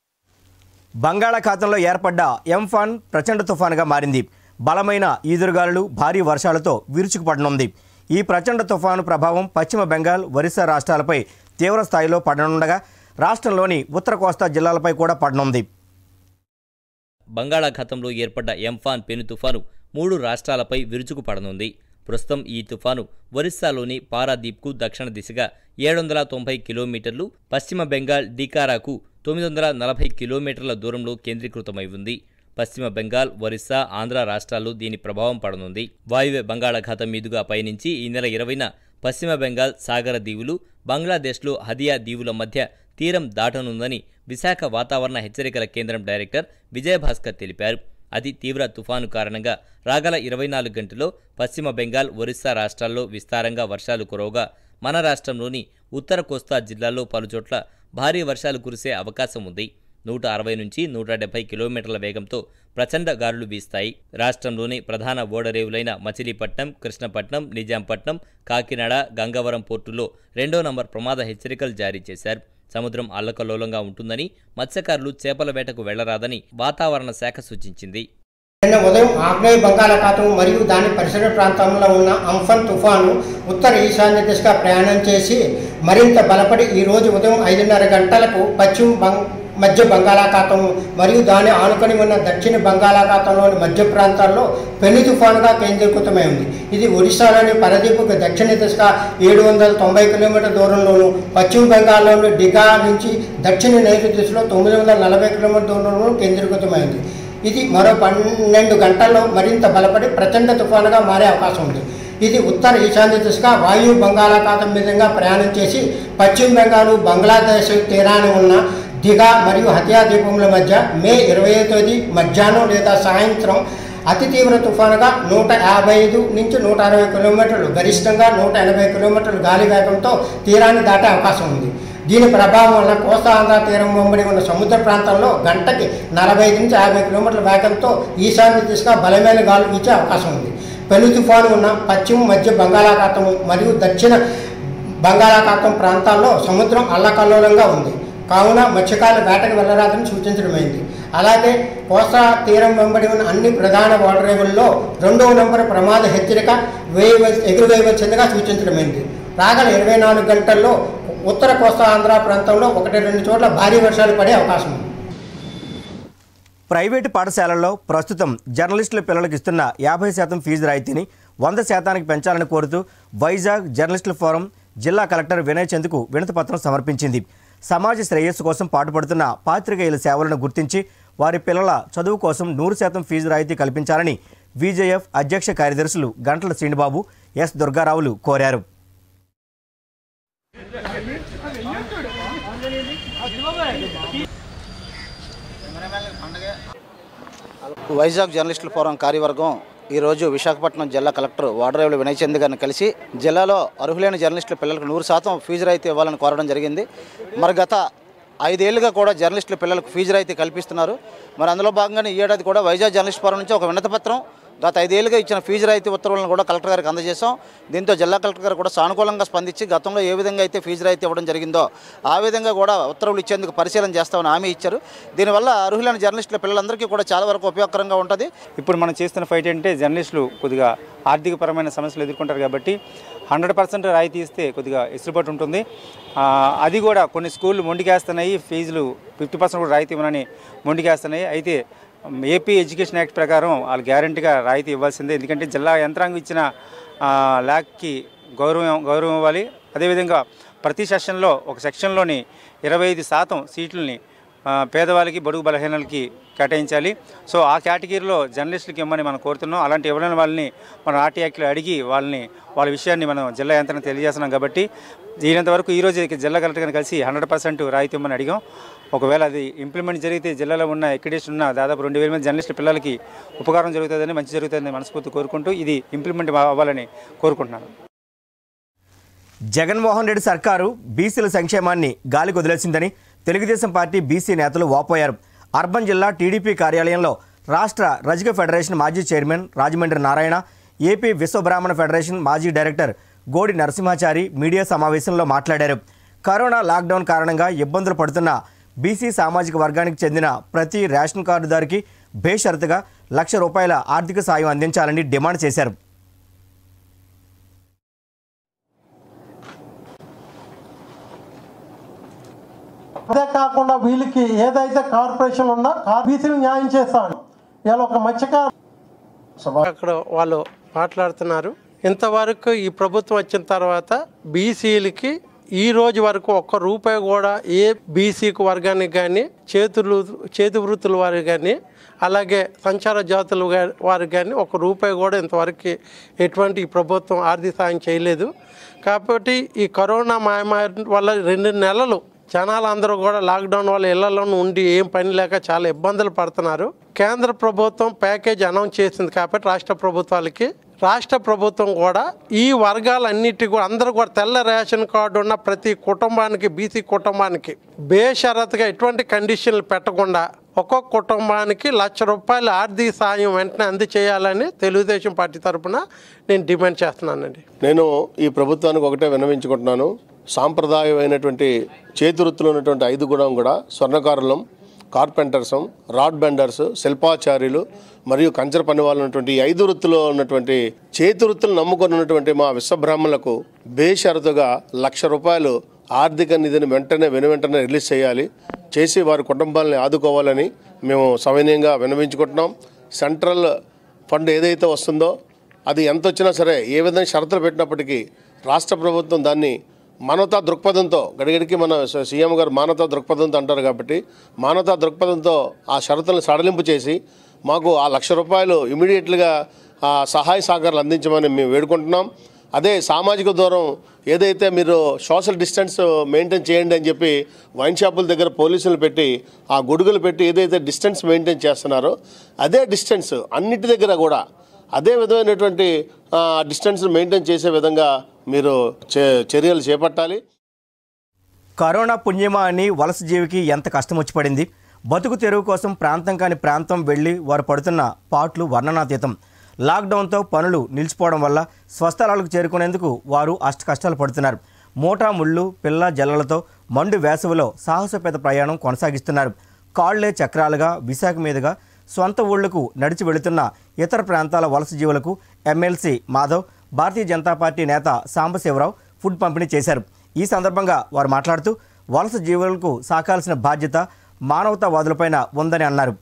బంగాళాఖాతంలో ఏర్పడ్డ ఎంఫాన్ ప్రచండ తుఫానుగా మారింది బలమైన ఈదురుగాలులు భారీ వర్షాలతో విరుచుకుపడనుంది ఈ ప్రచండ తుఫాను ప్రభావం పశ్చిమ బెంగాల్ ఒరిస్సా రాష్ట్రాలపై తీవ్ర స్థాయిలో పడనుండగా రాష్ట్రంలోని ఉత్తర కోస్తా జిల్లాలపై కూడా పడనుంది బంగాళాఖాతంలో ఏర్పడ్డ ఎంఫాన్ పెను తుఫాను మూడు రాష్ట్రాలపై విరుచుకుపడనుంది ప్రస్తుతం ఈ తుఫాను ఒరిస్సాలోని పారాదీప్కు దక్షిణ దిశగా ఏడు వందల తొంభై కిలోమీటర్లు పశ్చిమ బెంగాల్ డీకారాకు తొమ్మిది వందల నలభై కిలోమీటర్ల దూరంలో కేంద్రీకృతమై ఉంది పశ్చిమ బెంగాల్ ఒరిస్సా ఆంధ్ర రాష్ట్రాల్లో దీని ప్రభావం పడనుంది వాయువ్య బంగాళాఖాతం మీదుగా పయనించి ఈ నెల ఇరవైన పశ్చిమ బెంగాల్ సాగర దీవులు బంగ్లాదేశ్లో హదియా దీవుల మధ్య తీరం దాటనుందని విశాఖ వాతావరణ హెచ్చరికల కేంద్రం డైరెక్టర్ విజయభాస్కర్ తెలిపారు అతి తీవ్ర తుఫాను కారణంగా రాగల ఇరవై నాలుగు గంటల్లో పశ్చిమ బెంగాల్ ఒరిస్సా రాష్ట్రాల్లో విస్తారంగా వర్షాలు కురవగా మన రాష్ట్రంలోని ఉత్తర కోస్తా జిల్లాల్లో పలుచోట్ల భారీ వర్షాలు కురిసే అవకాశం ఉంది నూట అరవై నుంచి నూట డెబ్బై కిలోమీటర్ల వేగంతో ప్రచండ గాలులు వీస్తాయి రాష్ట్రంలోని ప్రధాన ఓడరేవులైన మచిలీపట్నం కృష్ణపట్నం నిజాంపట్నం కాకినాడ గంగవరం పోర్టులో రెండో నంబర్ ప్రమాద హెచ్చరికలు జారీ చేశారు సముద్రం అల్లకల్లోలంగా ఉంటుందని మత్స్యకారులు చేపల వేటకు వెళ్లరాదని వాతావరణ శాఖ సూచించింది నిన్న ఉదయం ఆగ్నేయ బంగాళాఖాతం మరియు దాని పరిసర ప్రాంతంలో ఉన్న అంఫన్ తుఫాను ఉత్తర ఈశాన్య దిశగా ప్రయాణం చేసి మరింత బలపడి ఈ రోజు ఉదయం ఐదున్నర గంటలకు పశ్చిమ బంగ్ మధ్య బంగాళాఖాతం మరియు దాని ఆనుకొని ఉన్న దక్షిణ బంగాళాఖాతంలోని మధ్య ప్రాంతాల్లో పెను తుఫానుగా కేంద్రీకృతమై ఉంది ఇది ఒడిశాలోని పరదీపుకు దక్షిణ దిశగా ఏడు వందల తొంభై కిలోమీటర్ దూరంలోను పశ్చిమ బెంగాల్లోని డిగా నుంచి దక్షిణ నైరుతి దిశలో తొమ్మిది వందల నలభై కిలోమీటర్ దూరంలో కేంద్రీకృతమైంది ఇది మరో పన్నెండు గంటల్లో మరింత బలపడి ప్రచండ తుఫానుగా మారే అవకాశం ఉంది ఇది ఉత్తర ఈశాన్య దిశగా వాయు బంగాళాఖాతం మీదుగా ప్రయాణం చేసి పశ్చిమ బెంగాల్ బంగ్లాదేశ్ తీరాన ఉన్న దిగా మరియు హతియా ద్వీపముల మధ్య మే ఇరవై తేదీ మధ్యాహ్నం లేదా సాయంత్రం అతి తీవ్ర తుఫానుగా నూట యాభై ఐదు నుంచి నూట అరవై కిలోమీటర్లు గరిష్టంగా నూట ఎనభై కిలోమీటర్ల గాలి వేగంతో తీరాన్ని దాటే అవకాశం ఉంది దీని ప్రభావం వల్ల కోస్తా ఆంధ్ర తీరం వెంబడి ఉన్న సముద్ర ప్రాంతంలో గంటకి నలభై ఐదు నుంచి యాభై కిలోమీటర్ల వేగంతో ఈశాన్య దిశగా బలమైన గాలులు వీచే అవకాశం ఉంది పెను తుఫాను ఉన్న పశ్చిమ మధ్య బంగాళాఖాతం మరియు దక్షిణ బంగాళాఖాతం ప్రాంతాల్లో సముద్రం అల్లకల్లోలంగా ఉంది కావున మత్స్యకారులు వేటకు వెళ్ళరాదని సూచించడమైంది అలాగే కోస్తా తీరం వెంబడి ఉన్న అన్ని ప్రధాన ఓడరేవుల్లో రెండవ నంబర్ ప్రమాద హెచ్చరిక వేయవల్ ఎగురువేయవలసిందిగా సూచించడమైంది రాగల ఇరవై నాలుగు గంటల్లో ఉత్తర కోస్తా ఆంధ్ర ప్రాంతంలో ఒకటి రెండు చోట్ల భారీ వర్షాలు పడే అవకాశం ఉంది ప్రైవేటు పాఠశాలల్లో ప్రస్తుతం జర్నలిస్టుల పిల్లలకు ఇస్తున్న యాభై శాతం ఫీజు రాయితీని వంద శాతానికి పెంచాలని కోరుతూ వైజాగ్ జర్నలిస్టుల ఫోరం జిల్లా కలెక్టర్ వినయ్ చంద్కు వినతిపత్రం సమర్పించింది సమాజ శ్రేయస్సు కోసం పాటుపడుతున్న పాత్రికేయుల సేవలను గుర్తించి వారి పిల్లల చదువు కోసం నూరు శాతం ఫీజు రాయితీ కల్పించాలని విజేఎఫ్ అధ్యక్ష కార్యదర్శులు గంటల శ్రీనిబాబు ఎస్ దుర్గారావులు కోరారు వైజాగ్ జర్నలిస్టుల ఫోరం కార్యవర్గం ఈరోజు విశాఖపట్నం జిల్లా కలెక్టర్ వాడరేవుల వినయ్ చంద్ గారిని కలిసి జిల్లాలో అర్హులైన జర్నలిస్టుల పిల్లలకు నూరు శాతం ఫీజు రాయితీ ఇవ్వాలని కోరడం జరిగింది మరి గత ఐదేళ్లుగా కూడా జర్నలిస్టుల పిల్లలకు ఫీజు రాయితీ కల్పిస్తున్నారు మరి అందులో భాగంగానే ఈ ఏడాది కూడా వైజాగ్ జర్నలిస్ట్ ఫోరం నుంచి ఒక వినతిపత్రం గత ఐదేళ్లుగా ఇచ్చిన ఫీజు రాయితీ ఉత్తర్వులను కూడా కలెక్టర్ గారికి అందజేశాం దీంతో జిల్లా కలెక్టర్ గారు కూడా సానుకూలంగా స్పందించి గతంలో ఏ విధంగా అయితే ఫీజు రాయితీ ఇవ్వడం జరిగిందో ఆ విధంగా కూడా ఉత్తర్వులు ఇచ్చేందుకు పరిశీలన చేస్తామని హామీ ఇచ్చారు దీనివల్ల అర్హులైన జర్నలిస్టుల పిల్లలందరికీ కూడా చాలా వరకు ఉపయోగకరంగా ఉంటుంది ఇప్పుడు మనం చేస్తున్న ఫైట్ అంటే జర్నలిస్టులు కొద్దిగా ఆర్థికపరమైన సమస్యలు ఎదుర్కొంటారు కాబట్టి హండ్రెడ్ పర్సెంట్ రాయితీ ఇస్తే కొద్దిగా ఎసులుబాటు ఉంటుంది ఆ, అది కూడా కొన్ని స్కూళ్ళు మొండికేస్తున్నాయి ఫీజులు ఫిఫ్టీ పర్సెంట్ కూడా రాయితీ ఇవ్వనని మొండికేస్తున్నాయి అయితే ఏపీ ఎడ్యుకేషన్ యాక్ట్ ప్రకారం వాళ్ళు గ్యారంటీగా రాయితీ ఇవ్వాల్సిందే ఎందుకంటే జిల్లా యంత్రాంగం ఇచ్చిన ఆ, ల్యాక్కి గౌరవం గౌరవం ఇవ్వాలి అదేవిధంగా ప్రతి సెషన్లో ఒక సెక్షన్లోని ఇరవై ఐదు శాతం సీట్లని ఆ, పేదవాళ్ళకి బడుగు బలహీనలకి కేటాయించాలి సో ఆ కేటగిరీలో జర్నలిస్టులకి ఇవ్వమని మనం కోరుతున్నాం అలాంటి ఎవరైనా వాళ్ళని మనం ఆర్టీ యాక్ట్లో అడిగి వాళ్ళని వాళ్ళ విషయాన్ని మనం జిల్లా యంత్రం తెలియజేస్తున్నాం కాబట్టి దీనంత వరకు ఈరోజు ఇక జిల్లా కలెక్టర్ గారిని కలిసి హండ్రెడ్ పర్సెంట్ రాయితీ ఇవ్వమని అడిగాం ఒకవేళ అది ఇంప్లిమెంట్ జరిగితే జిల్లాలో ఉన్న ఎక్రిడేషన్ ఉన్న దాదాపు రెండు వేల మంది జర్నలిస్టు పిల్లలకి ఉపకారం జరుగుతుందని మంచి జరుగుతుందని మనస్ఫూర్తి కోరుకుంటూ ఇది ఇంప్లిమెంట్ అవ్వాలని కోరుకుంటున్నాను జగన్మోహన్ రెడ్డి సర్కారు బీసీల సంక్షేమాన్ని గాలికి వదిలేసిందని తెలుగుదేశం పార్టీ బీసీ నేతలు వాపోయారు అర్బన్ జిల్లా టీడీపీ కార్యాలయంలో రాష్ట్ర రజక ఫెడరేషన్ మాజీ chairman Rajahmundry Narayana AP Vishwabrahmana federation మాజీ డైరెక్టర్ గోడి నరసింహాచారి మీడియా సమావేశంలో మాట్లాడారు కరోనా లాక్డౌన్ కారణంగా ఇబ్బందులు పడుతున్న బీసీ సామాజిక వర్గానికి చెందిన ప్రతి రేషన్ కార్డుదారికి బేషరతుగా లక్ష రూపాయల ఆర్థిక సాయం అందించాలని డిమాండ్ చేశారు అదే కాకుండా వీళ్ళకి ఏదైతే కార్పొరేషన్ ఉందో బీసీలు న్యాయం చేస్తాను ఇవాళ ఒక మత్స్యకారు అక్కడ వాళ్ళు మాట్లాడుతున్నారు ఇంతవరకు ఈ ప్రభుత్వం వచ్చిన తర్వాత బీసీలకి ఈ రోజు వరకు ఒక్క రూపాయి కూడా ఏ బీసీకి వర్గానికి కానీ చేతులు చేతి వృత్తుల వారికి కానీ అలాగే సంచార జాతుల గా- వారికి కానీ ఒక రూపాయి కూడా ఇంతవరకు ఎటువంటి ఈ ప్రభుత్వం ఆర్థిక సాయం చేయలేదు కాబట్టి ఈ కరోనా మహమ్మారి వల్ల రెండు నెలలు జనాలందరూ కూడా లాక్డౌన్ వల్ల ఇళ్లలో ఉండి ఏం పని లేక చాలా ఇబ్బందులు పడుతున్నారు కేంద్ర ప్రభుత్వం ప్యాకేజ్ అనౌన్స్ చేసింది కాబట్టి రాష్ట్ర ప్రభుత్వాలకి రాష్ట్ర ప్రభుత్వం కూడా ఈ వర్గాలన్నిటి కూడా అందరూ కూడా తెల్ల రేషన్ కార్డు ఉన్న ప్రతి కుటుంబానికి బీసీ కుటుంబానికి బేషరతుగా ఎటువంటి కండిషన్లు పెట్టకుండా ఒక్కొక్క కుటుంబానికి లక్ష రూపాయల ఆర్థిక సాయం వెంటనే అందజేయాలని తెలుగుదేశం పార్టీ తరఫున నేను డిమాండ్ చేస్తున్నానండి నేను ఈ ప్రభుత్వానికి ఒకటే విన్నవించుకుంటున్నాను సాంప్రదాయమైనటువంటి చేతి వృత్తులు ఉన్నటువంటి ఐదు గుణం కూడా స్వర్ణకారులం కార్పెంటర్స్ రాడ్ బెండర్స్ శిల్పాచార్యులు మరియు కంచర పని వాళ్ళు ఉన్నటువంటి ఈ ఐదు వృత్తుల్లో ఉన్నటువంటి చేతి వృత్తులు నమ్ముకొని ఉన్నటువంటి మా విశ్వబ్రాహ్మణులకు బేషరతుగా లక్ష రూపాయలు ఆర్థిక నిధిని వెంటనే వెను వెంటనే రిలీజ్ చేయాలి చేసి వారి కుటుంబాలని ఆదుకోవాలని మేము సవినయంగా విన్నవించుకుంటున్నాం సెంట్రల్ ఫండ్ ఏదైతే వస్తుందో అది ఎంత వచ్చినా సరే ఏ విధంగా షరతులు పెట్టినప్పటికీ రాష్ట్ర ప్రభుత్వం దాన్ని మానవతా దృక్పథంతో గడిగడికి మన స- సీఎం గారు మానవతా దృక్పథంతో అంటారు కాబట్టి మానవతా దృక్పథంతో ఆ షరతులను సడలింపు చేసి మాకు ఆ లక్ష రూపాయలు ఇమీడియట్లుగా ఆ సహాయ సహకారాలు అందించమని మేము వేడుకుంటున్నాం అదే సామాజిక దూరం ఏదైతే మీరు సోషల్ డిస్టెన్స్ మెయింటైన్ చేయండి అని చెప్పి వైన్ షాపుల దగ్గర పోలీసులు పెట్టి ఆ గొడుగులు పెట్టి ఏదైతే డిస్టెన్స్ మెయింటైన్ చేస్తున్నారో అదే డిస్టెన్స్ అన్నిటి దగ్గర కూడా అదే విధమైనటువంటి డిస్టెన్స్ మెయింటైన్ చేసే విధంగా మీరు చే- చర్యలు చేపట్టాలి కరోనా పుణ్యమా అని వలస జీవికి ఎంత కష్టం వచ్చి పడింది బతుకు తెరువు కోసం ప్రాంతం కాని ప్రాంతం వెళ్ళి వారు పడుతున్న పాట్లు వర్ణనాతీతం లాక్డౌన్తో పనులు నిలిచిపోవడం వల్ల స్వస్థలాలకు చేరుకునేందుకు వారు అష్ట కష్టాలు పడుతున్నారు మోటా ముళ్ళు పిల్ల జల్లలతో మండు వేసవిలో సాహసోపేత ప్రయాణం కొనసాగిస్తున్నారు కాళ్లే చక్రాలుగా విశాఖ మీదుగా సొంత ఊళ్లకు నడిచి వెళుతున్న ఇతర ప్రాంతాల వలస జీవులకు ఎమ్మెల్సీ మాధవ్ భారతీయ జనతా పార్టీ నేత సాంబశివరావు ఫుడ్ పంపిణీ చేశారు ఈ సందర్భంగా వారు మాట్లాడుతూ వలస జీవులకు సాకాల్సిన బాధ్యత మానవతావాదులపైన ఉందని అన్నారు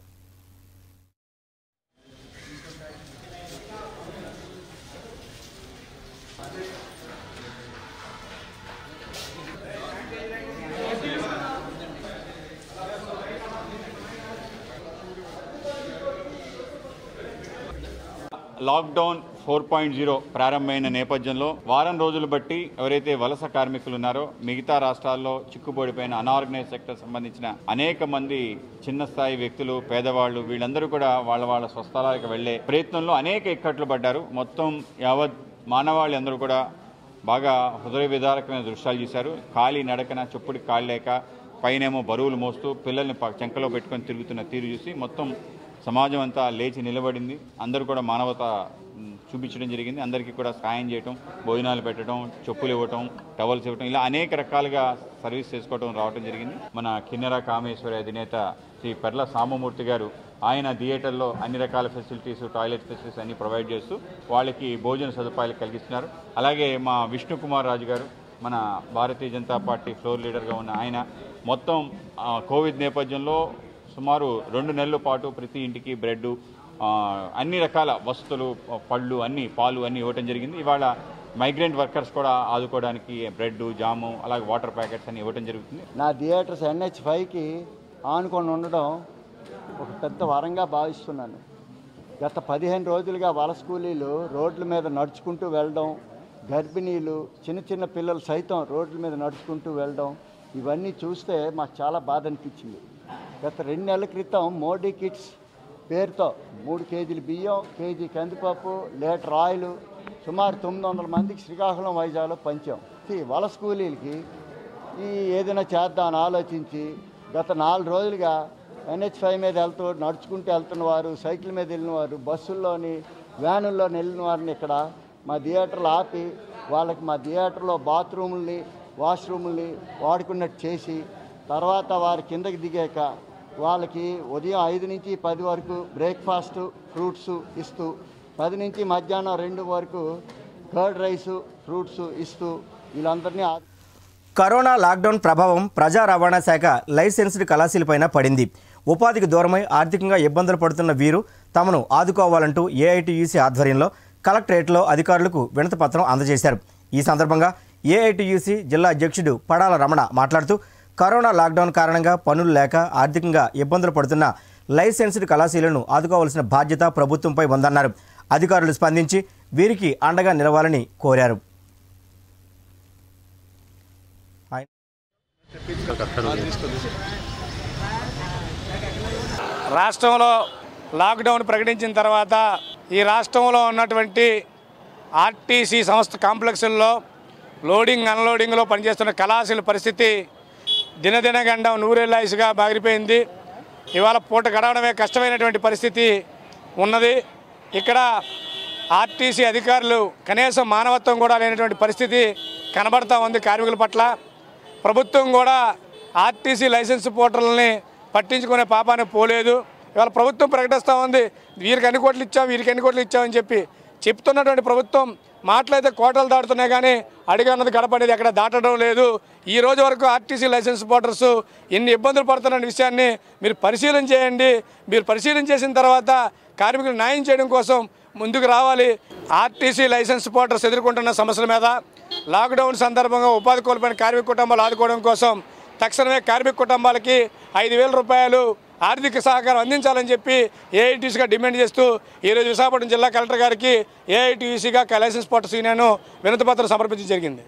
లాక్డౌన్ ఫోర్ పాయింట్ జీరో ప్రారంభమైన నేపథ్యంలో వారం రోజులు బట్టి ఎవరైతే వలస కార్మికులు ఉన్నారో మిగతా రాష్ట్రాల్లో చిక్కుబడిపోయిన అనార్గనైజ్ సెక్టర్ సంబంధించిన అనేక మంది చిన్న స్థాయి వ్యక్తులు పేదవాళ్ళు వీళ్ళందరూ కూడా వాళ్ళ వాళ్ళ స్వస్థలాలకు వెళ్లే ప్రయత్నంలో అనేక ఇక్కట్లు పడ్డారు మొత్తం యావత్ మానవాళి అందరూ కూడా బాగా హృదయ విదారకమైన దృశ్యాలు చూశారు ఖాళీ నడకన చెప్పుడికి కాళ్ళు లేక పైనేమో బరువులు మోస్తూ పిల్లల్ని ప- చెంకలో పెట్టుకొని తిరుగుతున్న తీరు చూసి మొత్తం సమాజం అంతా లేచి నిలబడింది అందరూ కూడా మానవత మ్, చూపించడం జరిగింది అందరికీ కూడా సాయం చేయటం భోజనాలు పెట్టడం చెప్పులు ఇవ్వటం టవల్స్ ఇవ్వటం ఇలా అనేక రకాలుగా సర్వీస్ చేసుకోవటం రావటం జరిగింది మన కిన్నెర కామేశ్వరి అధినేత శ్రీ పెర్ల సామమూర్తి గారు ఆయన థియేటర్లో అన్ని రకాల ఫెసిలిటీస్ టాయిలెట్ ఫెసిలిటీస్ అన్ని ప్రొవైడ్ చేస్తూ వాళ్ళకి భోజన సదుపాయాలు కలిగిస్తున్నారు అలాగే మా విష్ణుకుమార్ రాజు గారు మన భారతీయ జనతా పార్టీ ఫ్లోర్ లీడర్గా ఉన్న ఆయన మొత్తం ఆ, కోవిడ్ నేపథ్యంలో సుమారు రెండు నెలల పాటు ప్రతి ఇంటికి బ్రెడ్ అన్ని రకాల వస్తువులు పళ్ళు అన్ని పాలు అన్ని ఇవ్వటం జరిగింది ఇవాళ మైగ్రెంట్ వర్కర్స్ కూడా ఆదుకోవడానికి బ్రెడ్ జాము అలాగే వాటర్ ప్యాకెట్స్ అన్ని ఇవ్వటం జరుగుతుంది నా థియేటర్స్ ఎన్హెచ్ ఫైవ్కి ఆనుకొని ఉండడం ఒక పెద్ద వరంగా భావిస్తున్నాను గత పదిహేను రోజులుగా వలస కూలీలు రోడ్ల మీద నడుచుకుంటూ వెళ్ళడం గర్భిణీలు చిన్న చిన్న పిల్లలు సైతం రోడ్ల మీద నడుచుకుంటూ వెళ్ళడం ఇవన్నీ చూస్తే మాకు చాలా బాధ అనిపించింది గత రెండు నెలల క్రితం మోడీ కిట్స్ పేరుతో మూడు కేజీలు బియ్యం కేజీ కందిపప్పు లీటర్ ఆయిల్ సుమారు తొమ్మిది వందల మందికి శ్రీకాకుళం వైజాగ్లో పంచాం ఈ వలస కూలీలకి ఈ ఏదైనా చేద్దామని ఆలోచించి గత నాలుగు రోజులుగా ఎన్హెచ్ ఫైవ్ మీద వెళ్తూ నడుచుకుంటూ వెళ్తున్న వారు సైకిల్ మీద వెళ్ళిన వారు బస్సుల్లోని వ్యానుల్లోని వెళ్ళిన వారిని ఇక్కడ మా థియేటర్లు ఆపి వాళ్ళకి మా థియేటర్లో బాత్రూముల్ని వాష్రూముల్ని వాడుకున్నట్టు చేసి తర్వాత వారి కిందకి దిగాక వాళ్ళకి ఉదయం ఐదు నుంచి పది వరకు బ్రేక్ఫాస్ట్ ఫ్రూట్స్ ఇస్తూ పది నుంచి మధ్యాహ్నం రెండు వరకు కర్డ్ రైసు ఫ్రూట్స్ ఇస్తూ వీళ్ళందరినీ ఆ- కరోనా లాక్డౌన్ ప్రభావం ప్రజా రవాణా శాఖ లైసెన్స్డ్ కళాశీలపైన పడింది ఉపాధికి దూరమై ఆర్థికంగా ఇబ్బందులు పడుతున్న వీరు తమను ఆదుకోవాలంటూ ఏఐటీయూసీ ఆధ్వర్యంలో కలెక్టరేట్లో అధికారులకు వినతిపత్రం అందజేశారు ఈ సందర్భంగా ఏఐటీయూసీ జిల్లా అధ్యక్షుడు పడాల రమణ మాట్లాడుతూ కరోనా లాక్డౌన్ కారణంగా పనులు లేక ఆర్థికంగా ఇబ్బందులు పడుతున్న లైసెన్స్డ్ కళాశీలను ఆదుకోవాల్సిన బాధ్యత ప్రభుత్వంపై ఉందన్నారు అధికారులు స్పందించి వీరికి అండగా నిలవాలని కోరారు రాష్ట్రంలో లాక్డౌన్ ప్రకటించిన తర్వాత ఈ రాష్ట్రంలో ఉన్నటువంటి ఆర్టీసీ సంస్థ కాంప్లెక్స్ల్లో లోడింగ్ అన్లోడింగ్లో పనిచేస్తున్న కళాశీల పరిస్థితి దినదినగండం నూరేళ్ళాయిసుగా మారిపోయింది ఇవాళ పూట గడవడమే కష్టమైనటువంటి పరిస్థితి ఉన్నది ఇక్కడ ఆర్టీసీ అధికారులు కనీసం మానవత్వం కూడా లేనటువంటి పరిస్థితి కనబడతా ఉంది కార్మికుల పట్ల ప్రభుత్వం కూడా ఆర్టీసీ లైసెన్స్ పోర్టల్ని పట్టించుకునే పాపాన్ని పోలేదు ఇవాళ ప్రభుత్వం ప్రకటిస్తూ ఉంది వీరికి ఎన్ని కోట్లు ఇచ్చాం వీరికి ఎన్ని కోట్లు ఇచ్చామని చెప్పి చెప్తున్నటువంటి ప్రభుత్వం మాటలైతే కోటలు దాటుతున్నాయి కానీ అడిగన్నది గడపనేది ఎక్కడ దాటడం లేదు ఈ రోజు వరకు ఆర్టీసీ లైసెన్స్ పోర్టర్స్ ఎన్ని ఇబ్బందులు పడుతున్న విషయాన్ని మీరు పరిశీలన చేయండి మీరు పరిశీలన చేసిన తర్వాత కార్మికులు న్యాయం చేయడం కోసం ముందుకు రావాలి ఆర్టీసీ లైసెన్స్ పోర్టర్స్ ఎదుర్కొంటున్న సమస్యల మీద లాక్డౌన్ సందర్భంగా ఉపాధి కోల్పోయిన కార్మిక కుటుంబాలు ఆదుకోవడం కోసం తక్షణమే కార్మిక కుటుంబాలకి ఐదు వేల రూపాయలు ఆర్థిక సహకారం అందించాలని చెప్పి ఏఐటీసీగా డిమాండ్ చేస్తూ ఈరోజు విశాఖపట్నం జిల్లా కలెక్టర్ గారికి ఏఐటీసీగా లైసెన్స్ పోర్టర్స్ యూనియన్ వినతిపత్రం సమర్పించడం జరిగింది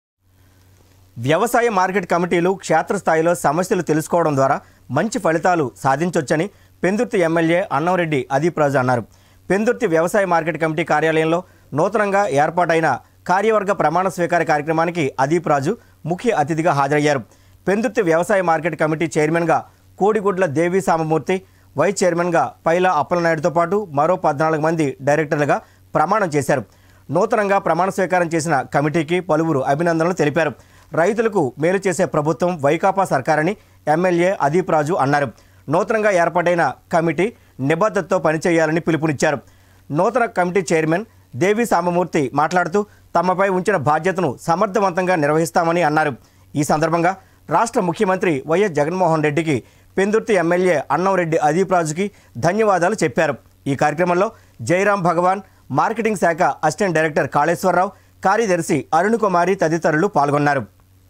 వ్యవసాయ మార్కెట్ కమిటీలు క్షేత్రస్థాయిలో సమస్యలు తెలుసుకోవడం ద్వారా మంచి ఫలితాలు సాధించొచ్చని పెందుర్తి ఎమ్మెల్యే అన్నంరెడ్డి అదీప్ రాజు అన్నారు పెందుర్తి వ్యవసాయ మార్కెట్ కమిటీ కార్యాలయంలో నూతనంగా ఏర్పాటైన కార్యవర్గ ప్రమాణ స్వీకార కార్యక్రమానికి అదీప్ రాజు ముఖ్య అతిథిగా హాజరయ్యారు పెందుర్తి వ్యవసాయ మార్కెట్ కమిటీ చైర్మన్గా కోడిగుడ్ల దేవి సామమూర్తి వైస్ చైర్మన్గా పైలా అప్పలనాయుడుతో పాటు మరో పద్నాలుగు మంది డైరెక్టర్లుగా ప్రమాణం చేశారు నూతనంగా ప్రమాణ స్వీకారం చేసిన కమిటీకి పలువురు అభినందనలు తెలిపారు రైతులకు మేలు చేసే ప్రభుత్వం వైకాపా సర్కారని ఎమ్మెల్యే అదీప్ రాజు అన్నారు నూతనంగా ఏర్పాటైన కమిటీ నిబద్ధతతో పనిచేయాలని పిలుపునిచ్చారు నూతన కమిటీ చైర్మన్ దేవి సామమూర్తి మాట్లాడుతూ తమపై ఉంచిన బాధ్యతను సమర్థవంతంగా నిర్వహిస్తామని అన్నారు ఈ సందర్భంగా రాష్ట్ర ముఖ్యమంత్రి వైఎస్ జగన్మోహన్ రెడ్డికి పెందుర్తి ఎమ్మెల్యే అన్నంరెడ్డి అదీప్ రాజుకి ధన్యవాదాలు చెప్పారు ఈ కార్యక్రమంలో జయరాం భగవాన్ మార్కెటింగ్ శాఖ అసిస్టెంట్ డైరెక్టర్ కాళేశ్వరరావు కార్యదర్శి అరుణ్ కుమారి తదితరులు పాల్గొన్నారు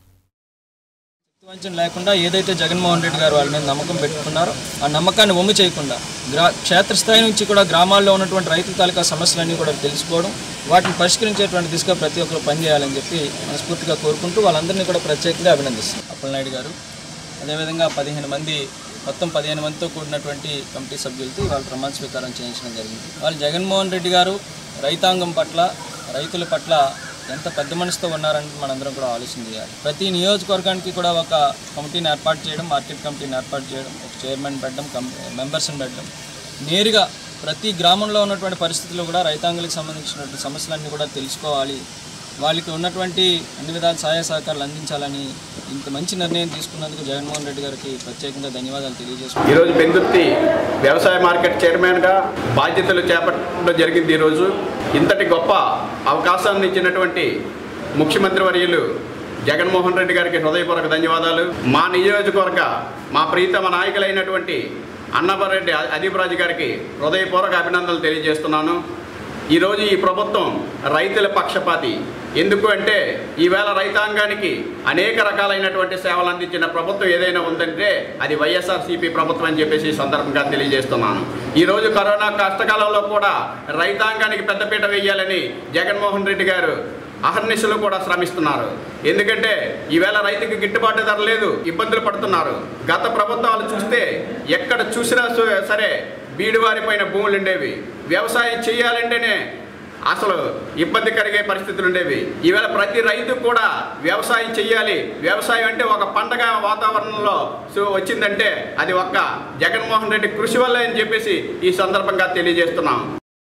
వంచన లేకుండా ఏదైతే జగన్మోహన్ రెడ్డి గారు వాళ్ళ మీద నమ్మకం పెట్టుకున్నారో ఆ నమ్మకాన్ని ఒమ్ము చేయకుండా గ్రా క్షేత్రస్థాయి నుంచి కూడా గ్రామాల్లో ఉన్నటువంటి రైతుల తాలూకా సమస్యలన్నీ కూడా తెలుసుకోవడం వాటిని పరిష్కరించేటువంటి దిశగా ప్రతి ఒక్కరు పనిచేయాలని చెప్పి మనస్ఫూర్తిగా కోరుకుంటూ వాళ్ళందరినీ కూడా ప్రత్యేకంగా అభినందిస్తాం అప్పలనాయుడు గారు అదేవిధంగా పదిహేను మంది మొత్తం పదిహేను మందితో కూడినటువంటి కమిటీ సభ్యులతో ఇవాళ ప్రమాణ స్వీకారం చేయించడం జరిగింది వాళ్ళు జగన్మోహన్ రెడ్డి గారు రైతాంగం పట్ల రైతుల పట్ల ఎంత పెద్ద మనసుతో ఉన్నారని మనందరం కూడా ఆలోచన చేయాలి ప్రతి నియోజకవర్గానికి కూడా ఒక కమిటీని ఏర్పాటు చేయడం మార్కెట్ కమిటీని ఏర్పాటు చేయడం ఒక చైర్మన్ పెట్టడం కం మెంబర్స్ని పెట్టడం నేరుగా ప్రతి గ్రామంలో ఉన్నటువంటి పరిస్థితుల్లో కూడా రైతాంగులకు సంబంధించినటువంటి సమస్యలన్నీ కూడా తెలుసుకోవాలి వాళ్ళకి ఉన్నటువంటి అన్ని విధాల సహాయ సహకారాలు అందించాలని ఇంత మంచి నిర్ణయం తీసుకున్నందుకు జగన్మోహన్ రెడ్డి గారికి ప్రత్యేకంగా ధన్యవాదాలు తెలియజేస్తున్నాను ఈరోజు పెందుర్తి వ్యవసాయ మార్కెట్ చైర్మన్గా బాధ్యతలు చేపట్టడం జరిగింది ఈరోజు ఇంతటి గొప్ప అవకాశాన్ని ఇచ్చినటువంటి ముఖ్యమంత్రి వర్యులు జగన్మోహన్ రెడ్డి గారికి హృదయపూర్వక ధన్యవాదాలు మా నియోజకవర్గ మా ప్రీతమ నాయకులైనటువంటి అన్నపరెడ్డి అదీపరాజు గారికి హృదయపూర్వక అభినందనలు తెలియజేస్తున్నాను ఈరోజు ఈ ప్రభుత్వం రైతుల పక్షపాతి ఎందుకు అంటే ఈవేళ రైతాంగానికి అనేక రకాలైనటువంటి సేవలు అందించిన ప్రభుత్వం ఏదైనా ఉందంటే అది వైఎస్ఆర్సీపీ ప్రభుత్వం అని చెప్పేసి ఈ సందర్భంగా తెలియజేస్తున్నాను ఈరోజు కరోనా కష్టకాలంలో కూడా రైతాంగానికి పెద్దపీట వేయాలని జగన్మోహన్ రెడ్డి గారు అహర్నిశలు కూడా శ్రమిస్తున్నారు ఎందుకంటే ఈవేళ రైతుకి గిట్టుబాటు ధర లేదు ఇబ్బందులు పడుతున్నారు గత ప్రభుత్వాలు చూస్తే ఎక్కడ చూసినా సు- సరే బీడువారిపోయిన భూములు ఉండేవి వ్యవసాయం చేయాలంటేనే అసలు ఇబ్బంది కలిగే పరిస్థితులు ఉండేవి ఈవేళ ప్రతి రైతు కూడా వ్యవసాయం చేయాలి వ్యవసాయం అంటే ఒక పండగ వాతావరణంలో సో వచ్చిందంటే అది ఒక్క జగన్మోహన్ రెడ్డి కృషి వల్లే అని చెప్పేసి ఈ సందర్భంగా తెలియజేస్తున్నాం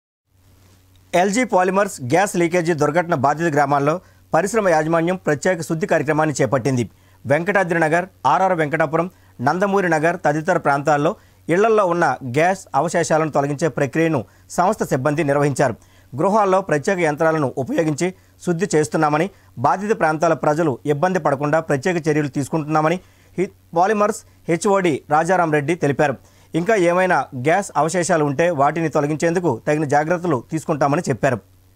ఎల్జీ పాలిమర్స్ గ్యాస్ లీకేజీ దుర్ఘటన బాధిత గ్రామాల్లో పరిశ్రమ యాజమాన్యం ప్రత్యేక శుద్ధి కార్యక్రమాన్ని చేపట్టింది వెంకటాద్రి నగర్ ఆర్ఆర్ వెంకటాపురం నందమూరి నగర్ తదితర ప్రాంతాల్లో ఇళ్లల్లో ఉన్న గ్యాస్ అవశేషాలను తొలగించే ప్రక్రియను సంస్థ సిబ్బంది నిర్వహించారు గృహాల్లో ప్రత్యేక యంత్రాలను ఉపయోగించి శుద్ధి చేస్తున్నామని బాధిత ప్రాంతాల ప్రజలు ఇబ్బంది పడకుండా ప్రత్యేక చర్యలు తీసుకుంటున్నామని హి- పాలిమర్స్ హెచ్ఓడి రాజారాం రెడ్డి తెలిపారు ఇంకా ఏమైనా గ్యాస్ అవశేషాలు ఉంటే వాటిని తొలగించేందుకు తగిన జాగ్రత్తలు తీసుకుంటామని చెప్పారు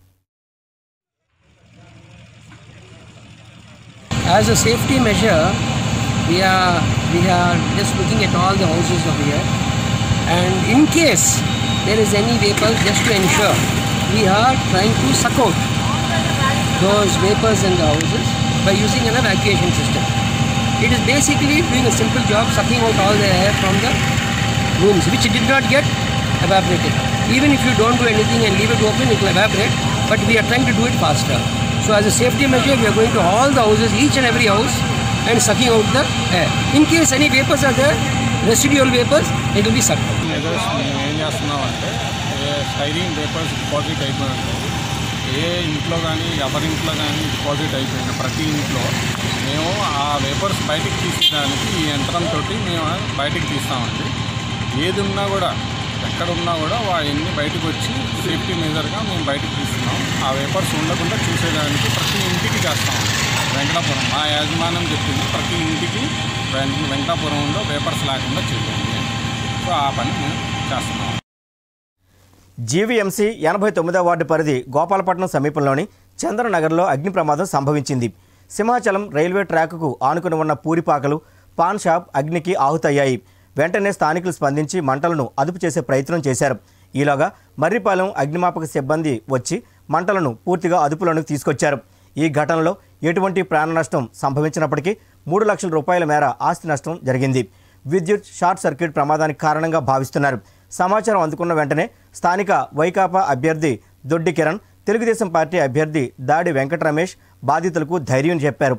As a safety measure, we are we are just looking at all the houses of here, and in case there is any vapors, just to ensure, we are trying to suck out those vapors in the houses by using an evacuation system. It is basically doing a simple job, sucking out all the air from the rooms, which did not get evaporated. Even if you don't do anything and leave it open, it will evaporate. but we are trying to do it faster. So as a safety measure, we are going to all the houses, each and every house, and sucking out the air. In case any vapors are there, residual vapors, it will be sucked out. Measures మేము ఏం చేస్తున్నామంటే steering papers deposit అయిపోయినట్టు ఏ ఇంట్లో కానీ ఎవరి ఇంట్లో కానీ deposit అయిపోయిన ప్రతి ఇంట్లో మేము ఆ వేపర్స్ బయటికి తీసేదానికి ఈ యంత్రంతో మేము బయటికి తీస్తామండి ఏది ఉన్నా కూడా ఎక్కడ ఉన్నా కూడా అవన్నీ బయటకు వచ్చి సేఫ్టీ మెజర్గా మేము బయటకు తీస్తున్నాం ఆ వేపర్స్ ఉండకుండా చూసేదానికి ప్రతి ఇంటికి చేస్తాం వెంకటాపురం మా యాజమాన్యం చెప్పింది ప్రతి ఇంటికి వెం- వెంకటాపురంలో పేపర్స్ లేకుండా చేయండి సో ఆ పని మేము చేస్తున్నాం జీవీఎంసీ ఎనభై తొమ్మిదో వార్డు పరిధి గోపాలపట్నం సమీపంలోని చంద్రనగర్లో అగ్ని ప్రమాదం సంభవించింది సింహాచలం రైల్వే ట్రాక్కు ఆనుకుని ఉన్న పూరిపాకలు పాన్ షాప్ అగ్నికి ఆహుతయ్యాయి వెంటనే స్థానికులు స్పందించి మంటలను అదుపు చేసే ప్రయత్నం చేశారు ఈలోగా మర్రిపాలెం అగ్నిమాపక సిబ్బంది వచ్చి మంటలను పూర్తిగా అదుపులోనికి తీసుకొచ్చారు ఈ ఘటనలో ఎటువంటి ప్రాణ నష్టం సంభవించినప్పటికీ మూడు లక్షల రూపాయల మేర ఆస్తి నష్టం జరిగింది విద్యుత్ షార్ట్ సర్క్యూట్ ప్రమాదానికి కారణంగా భావిస్తున్నారు సమాచారం అందుకున్న వెంటనే స్థానిక వైకాపా అభ్యర్థి దొడ్డి కిరణ్ తెలుగుదేశం పార్టీ అభ్యర్థి దాడి వెంకట రమేష్ బాధితులకు ధైర్యం చెప్పారు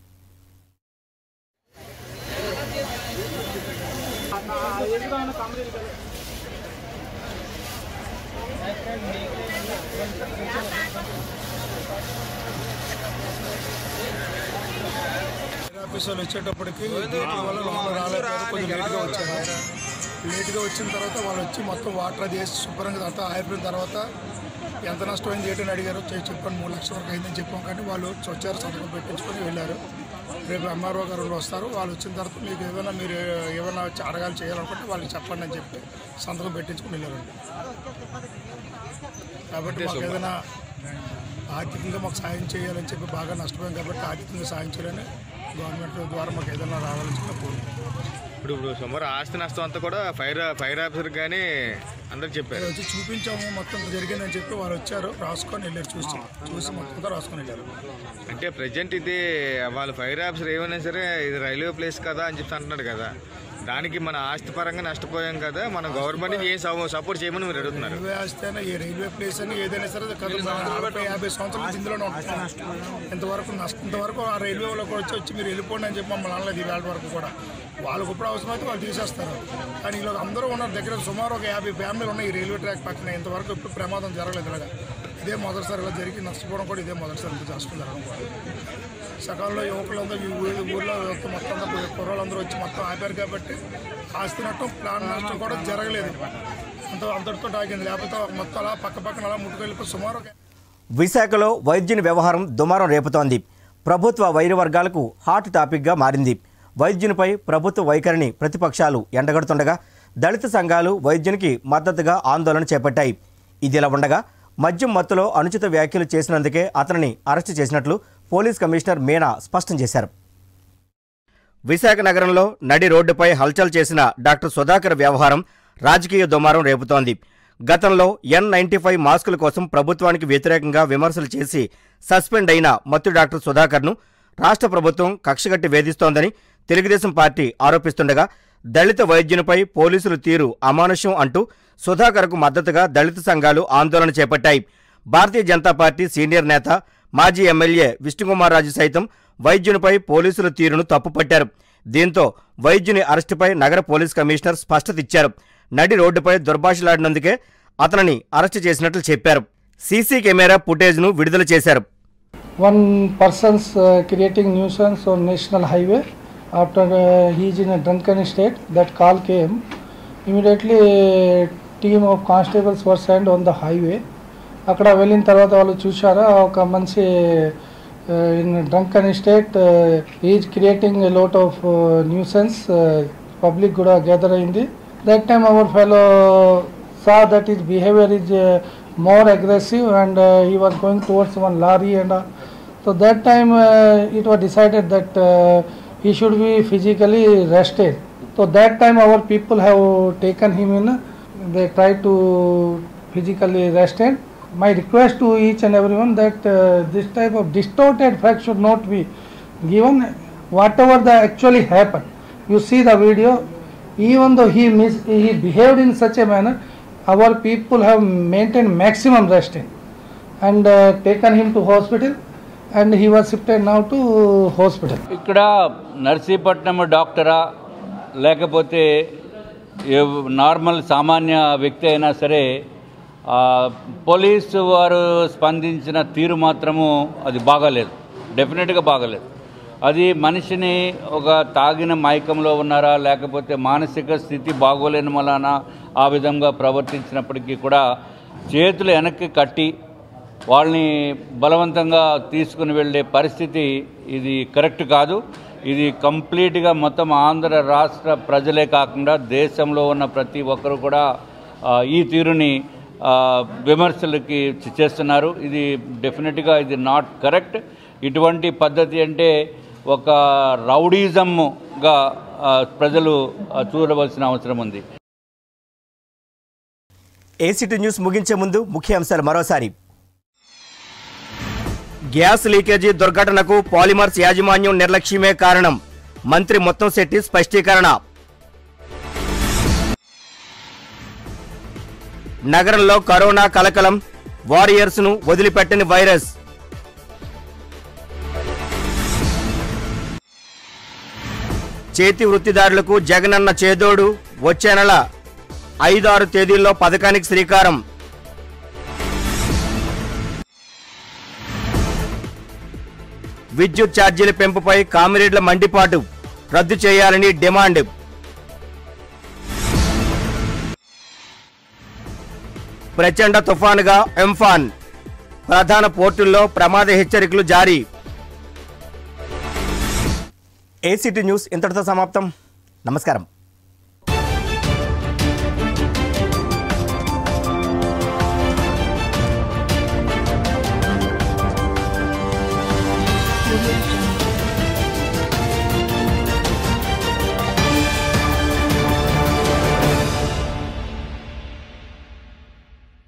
ఆఫీసర్లు వచ్చేటప్పటికి గేట్ల వల్ల లోపల రాలేకపోతే కొంచెం లేట్గా వచ్చారు లేట్గా వచ్చిన తర్వాత వాళ్ళు వచ్చి మొత్తం వాటర్ అది వేసి శుభ్రంగా తర్వాత ఆరిపోయిన తర్వాత ఎంత నష్టమైంది ఏంటని అడిగారు చేసి చెప్పండి మూడు లక్షల వరకు అయిందని చెప్పాం కానీ వాళ్ళు వచ్చి వచ్చారు సంతకం పెట్టించుకొని వెళ్ళారు రేపు ఎంఆర్ఓ గారు వస్తారు వాళ్ళు వచ్చిన తర్వాత మీకు ఏమైనా మీరు ఏమైనా అడగాలి చేయాలనుకుంటే వాళ్ళకి చెప్పండి అని చెప్పి సంతకం పెట్టించుకొని వెళ్ళారండి కాబట్టి మాకు ఏదైనా ఆర్థికంగా మాకు సాయం చేయాలని చెప్పి బాగా నష్టపోయాం కాబట్టి ఆర్థికంగా సాయం చేయాలని గవర్నమెంట్ ద్వారా మాకు ఏదైనా రావాలని చెప్పి కోరుకుంటున్నాం ఇప్పుడు ఇప్పుడు సుమారు ఆస్తి నష్టం అంతా కూడా ఫైర్ ఫైర్ ఆఫీసర్ కానీ అందరికి చెప్పారు వచ్చి చూపించాము మొత్తం జరిగిందని చెప్పి వాళ్ళు వచ్చారు రాసుకొని వెళ్ళారు చూసి చూసి మొత్తం రాసుకొని వెళ్ళారు అంటే ప్రజెంట్ ఇది వాళ్ళ ఫైర్ ఆఫీసర్ ఏమైనా సరే ఇది రైల్వే ప్లేస్ కదా అని చెప్పి అంటున్నాడు కదా దానికి మన ఆస్తి పరంగా నష్టపోయాం కదా మన గవర్నమెంట్ ఏం సపోర్ట్ చేయమని మీరు అడుగుతున్నారు రైల్వే ఆస్తి అయినా ఏ రైల్వే ప్లేస్ అని ఏదైనా సరే కదా నలభై యాభై సంవత్సరాల నుంచి ఇందులోనే ఉంటున్నాం ఇంతవరకు నష్టం ఇంతవరకు ఆ రైల్వే వాళ్ళు కూడా వచ్చి వచ్చి మీరు వెళ్ళిపోండి అని చెప్పి మమ్మల్ని అనలేదు ఈ వేళ వరకు కూడా వాళ్ళకు ఇప్పుడు అవసరమైతే వాళ్ళు తీసేస్తారు కానీ ఇలా అందరూ ఉన్నారు దగ్గర సుమారు ఒక యాభై ఫ్యామిలీలు ఉన్నాయి ఈ రైల్వే ట్రాక్ పక్కన ఇంతవరకు ఇప్పుడు ప్రమాదం జరగలేదు ఇలాగా ఇదే మొదటిసారి ఇలా జరిగి నష్టపోవడం కూడా ఇదే మొదటిసారి ఇంత నష్టం జరగడం కూడా సకాలంలో యువకులందరూ ఈ ఊరి ఊర్లో మొత్తం మొత్తం అందరూ కుర్రోళ్ళందరూ వచ్చి మొత్తం ఆపారు కాబట్టి ఆస్తి నష్టం ప్లాన్ నష్టం కూడా జరగలేదు అంత అంతటితో ఆగింది లేకపోతే మొత్తం అలా పక్క పక్కన అలా ముట్టుకెళ్ళిపోయి సుమారు ఒక విశాఖలో వైద్యుని వ్యవహారం దుమారం రేపుతోంది ప్రభుత్వ వైద్య వర్గాలకు హాట్ టాపిక్గా మారింది వైద్యునిపై ప్రభుత్వ వైఖరిని ప్రతిపక్షాలు ఎండగడుతుండగా దళిత సంఘాలు వైద్యునికి మద్దతుగా ఆందోళన చేపట్టాయి ఇదిలా ఉండగా మద్యం మత్తులో అనుచిత వ్యాఖ్యలు చేసినందుకే అతనిని అరెస్టు చేసినట్లు పోలీస్ కమిషనర్ మీనా స్పష్టం చేశారు విశాఖ నగరంలో నడి రోడ్డుపై హల్చల్ చేసిన డాక్టర్ సుధాకర్ వ్యవహారం రాజకీయ దుమారం రేపుతోంది గతంలో ఎన్ నైన్టీ ఫైవ్ మాస్కుల కోసం ప్రభుత్వానికి వ్యతిరేకంగా విమర్శలు చేసి సస్పెండ్ అయిన మత్తు డాక్టర్ సుధాకర్ను రాష్ట్ర ప్రభుత్వం కక్షగట్టి వేధిస్తోందని తెలుగుదేశం పార్టీ ఆరోపిస్తుండగా దళిత వైద్యునిపై పోలీసుల తీరు అమానుష్యం అంటూ సుధాకర్కు మద్దతుగా దళిత సంఘాలు ఆందోళన చేపట్టాయి భారతీయ జనతా పార్టీ సీనియర్ నేత మాజీ ఎమ్మెల్యే విష్ణుకుమార్ రాజు సైతం వైద్యునిపై పోలీసుల తీరును తప్పుపట్టారు దీంతో వైద్యుని అరెస్టుపై నగర పోలీస్ కమిషనర్ స్పష్టత ఇచ్చారు నడి రోడ్డుపై దుర్భాషలాడినందుకే అతనిని అరెస్టు చేసినట్లు చెప్పారు సీసీ కెమెరా ఫుటేజ్ను విడుదల చేశారు one person's uh, creating nuisance on national highway after uh, he is in a drunken state that call came immediately a team of constables were sent on the highway అక్కడ వెళ్ళిన తర్వాత వాళ్ళు చూశారా ఒక మనిషి in drunken state is creating a lot of nuisance public కూడా gather అయింది that time our fellow saw that his behavior is uh, more aggressive and uh, he was going towards one lorry and uh, so that time uh, it was decided that uh, he should be physically arrested so that time our people have taken him in they tried to physically arrested my request to each and everyone that uh, this type of distorted fact should not be given whatever the actually happened you see the video even though he mis- he behaved in such a manner our people have maintained maximum restraint and uh, taken him to hospital and he was shifted now to hospital. ఇక్కడ నర్సీపట్నం డాక్టరా లేకపోతే ఎవ్- normal సామాన్య వ్యక్తి అయినా సరే ఆ, police వారు స్పందించిన తీరు మాత్రము అది బాగాలేదు డెఫినెట్గా బాగాలేదు అది మనిషిని ఒక తాగిన మైకంలో ఉన్నారా లేకపోతే మానసిక స్థితి బాగోలేని వలన ఆ విధంగా ప్రవర్తించినప్పటికీ కూడా చేతులు వెనక్కి కట్టి వాళ్ళని బలవంతంగా తీసుకుని వెళ్ళే పరిస్థితి ఇది కరెక్ట్ కాదు ఇది కంప్లీట్గా మొత్తం ఆంధ్ర రాష్ట్ర ప్రజలే కాకుండా దేశంలో ఉన్న ప్రతి ఒక్కరు కూడా ఆ, ఈ తీరుని ఆ, విమర్శలకి చేస్తున్నారు ఇది డెఫినెట్గా ఇది నాట్ కరెక్ట్ ఇటువంటి పద్ధతి అంటే ఒక రౌడీజంగా ఆ, ప్రజలు ఆ, చూడవలసిన అవసరం ఉంది ఏసీటీ న్యూస్ ముగించే ముందు ముఖ్య అంశాలు మరోసారి గ్యాస్ లీకేజీ దుర్ఘటనకు పాలిమర్స్ యాజమాన్యం నిర్లక్ష్యమే కారణం మంత్రి మొత్తం శెట్టి స్పష్టీకరణ నగరంలో కరోనా కలకలం వారియర్స్ ను వదిలిపెట్టని వైరస్ చేతి వృత్తిదారులకు జగనన్న చేదోడు వచ్చే నెల ఐదు ఆరు తేదీల్లో పథకానికి శ్రీకారం విద్యుత్ ఛార్జీల పెంపుపై కామిరెడ్ల మండిపాటు రద్దు చేయాలని డిమాండ్ ప్రచండ తుఫానుగా ఎంఫాన్ ప్రధాన పోర్టుల్లో ప్రమాద హెచ్చరికలు జారీ ఏసీటీ న్యూస్ ఇంతటితో సమాప్తం నమస్కారం